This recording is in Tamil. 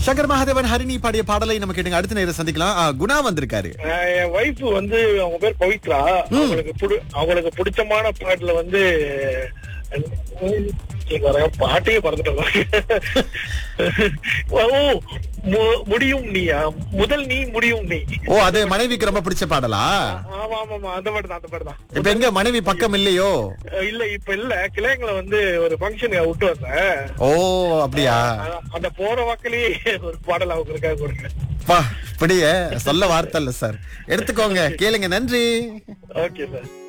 சங்கர் மகாதேவன் ஹரிணி பாடிய பாடலை நம்ம கேட்டுங்க அடுத்த நேரம் சந்திக்கலாம் ஆ, குணா வந்திருக்காரு ஆஹ் என் ஒய்ஃப் வந்து அவங்க பேர் பவித்ரா அவங்களுக்கு புடி- அவங்களுக்கு பிடிச்சமான பாட்டுல வந்து இங்க வர பாட்டையே மறந்துட்டோம் ஓ மு- முடியும் நீயா முதல் நீ முடியும் நீ ஓ அது மனைவிக்கு ரொம்ப பிடிச்ச பாடலா ஆமா ஆமா ஆமா அந்த பாட்டு தான் அந்த பாட்டு தான் இப்ப எங்க மனைவி பக்கம் இல்லையோ இல்ல இப்ப இல்ல கிளையங்களை வந்து ஒரு ஃபங்க்ஷனுக்கு விட்டு வந்தேன் ஓ அப்படியா அதான், அந்த போற வாக்கிலேயே ஒரு பாடல் அவங்களுக்காக கொடுங்க பா இப்படியே சொல்ல வார்த்தை இல்ல சார் எடுத்துக்கோங்க கேளுங்க நன்றி ஓகே சார்